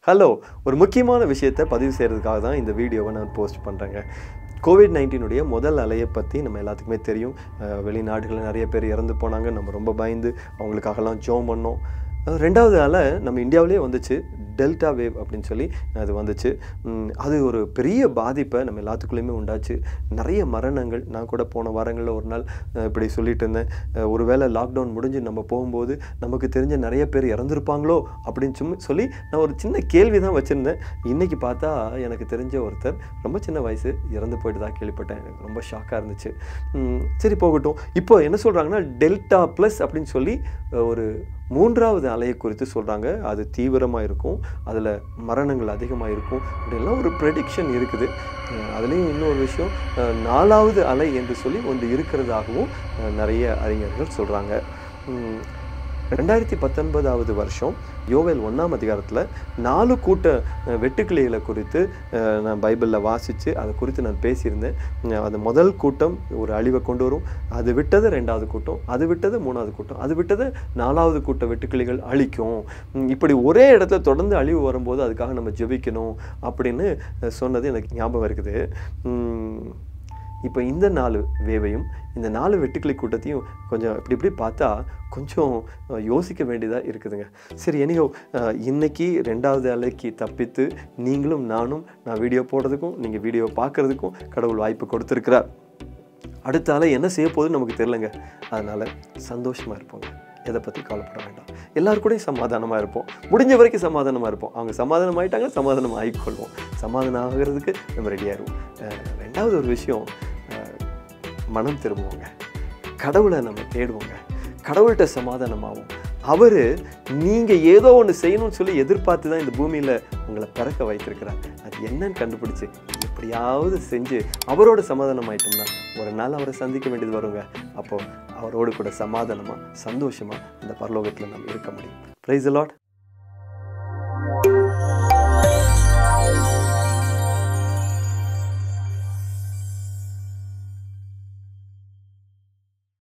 hello ஒரு முக்கியமான விஷயத்தை பதிவு செய்கிறதுக்காக தான் இந்த வீடியோவை நான் போஸ்ட் பண்ணுறேங்க கோவிட் நைன்டீனுடைய முதல் அலையை பற்றி நம்ம எல்லாத்துக்குமே தெரியும் அஹ் வெளிநாடுகளில் நிறைய பேர் இறந்து போனாங்க நம்ம ரொம்ப பயந்து அவங்களுக்காகலாம் ஜோம் பண்ணோம் அஹ் ரெண்டாவது அலை நம்ம இந்தியாவிலே வந்துச்சு டெல்டா வேவ் அப்படின்னு சொல்லி அது வந்துச்சு உம், அது ஒரு பெரிய பாதிப்பை நம்ம எல்லாத்துக்குள்ளேயுமே உண்டாச்சு நிறைய மரணங்கள் நான் கூட போன வாரங்களில் ஒரு நாள் அஹ், இப்படி சொல்லிட்டு இருந்தேன் அஹ், ஒருவேளை லாக்டவுன் முடிஞ்சு நம்ம போகும்போது நமக்கு தெரிஞ்ச நிறைய பேர் இறந்துருப்பாங்களோ அப்படின்னு சும்மா சொல்லி நான் ஒரு சின்ன கேள்வி தான் வச்சுருந்தேன் இன்னைக்கு பார்த்தா எனக்கு தெரிஞ்ச ஒருத்தர் ரொம்ப சின்ன வயசு இறந்து போயிட்டு தான் கேள்விப்பட்டேன் எனக்கு ரொம்ப ஷாக்காக இருந்துச்சு உம், சரி போகட்டும் இப்போ என்ன சொல்கிறாங்கன்னா டெல்டா ப்ளஸ் அப்படின்னு சொல்லி அஹ், ஒரு மூன்றாவது அலையை குறித்து சொல்கிறாங்க அது தீவிரமாக இருக்கும் அதில் மரணங்கள் அதிகமாக இருக்கும் அப்படிலாம் ஒரு ப்ரெடிக்ஷன் இருக்குது அஹ் அதுலேயும் இன்னொரு விஷயம் அஹ் நாலாவது அலை என்று சொல்லி ஒன்று இருக்கிறதாகவும் அஹ் நிறைய அறிஞர்கள் சொல்கிறாங்க ரெண்டாயிரத்தி பத்தொன்பதாவது வருஷம் யோவேல் ஒன்றாம் அதிகாரத்தில் நாலு கூட்ட அஹ், வெட்டுக்கிளிகளை குறித்து அஹ், நான் பைபிளில் வாசித்து அதை குறித்து நான் பேசியிருந்தேன் அஹ், அது முதல் கூட்டம் ஒரு அழிவை கொண்டு வரும் அது விட்டது ரெண்டாவது கூட்டம் அது விட்டது மூணாவது கூட்டம் அது விட்டது நாலாவது கூட்ட வெட்டுக்கிளிகள் அழிக்கும் உம், இப்படி ஒரே இடத்துல தொடர்ந்து அழிவு வரும்போது அதுக்காக நம்ம ஜெபிக்கணும் அப்படின்னு அஹ், சொன்னது எனக்கு ஞாபகம் இருக்குது உம், இப்போ இந்த நாலு வேவையும் இந்த நாலு வெட்டுக்கிளி கூட்டத்தையும் கொஞ்சம் இப்படி இப்படி பார்த்தா கொஞ்சம் அஹ், யோசிக்க வேண்டியதாக இருக்குதுங்க சரி எனியோ இன்னைக்கு ரெண்டாவது அலைக்கு தப்பித்து நீங்களும் நானும் நான் வீடியோ போடுறதுக்கும் நீங்கள் வீடியோ பார்க்குறதுக்கும் கடவுள் வாய்ப்பு கொடுத்துருக்கிறார் அடுத்த அலை என்ன செய்ய போகுதுன்னு நமக்கு தெரிலங்க அதனால் சந்தோஷமாக இருப்போங்க எதை பற்றி கவலைப்பட வேண்டாம் எல்லாரு கூடயும் சமாதானமாக இருப்போம் முடிஞ்ச வரைக்கும் சமாதானமாக இருப்போம் அவங்க சமாதானம் ஆயிட்டாங்க சமாதானம் ஆகிக்கொள்வோம் சமாதானம் ஆகிறதுக்கு நம்ம ரெடியாகிடுவோம் ரெண்டாவது ஒரு விஷயம் அஹ், மனம் திரும்புவோங்க கடவுளை நம்ம தேடுவோங்க கடவுள்கிட்ட சமாதானமாகும் அவர் நீங்கள் ஏதோ ஒன்று செய்யணும்னு சொல்லி எதிர்பார்த்து தான் இந்த பூமியில் உங்களை பிறக்க வைத்திருக்கிறார் அது என்னன்னு கண்டுபிடிச்சு எப்படியாவது செஞ்சு அவரோட சமாதானம் ஆயிட்டோம்னா ஒரு நாள் அவரை சந்திக்க வேண்டியது வருங்க அப்போ அவரோடு கூட சமாதானமாக சந்தோஷமாக இந்த பரலோகத்தில் நம்ம இருக்க முடியும் ப்ரைஸ் லாட்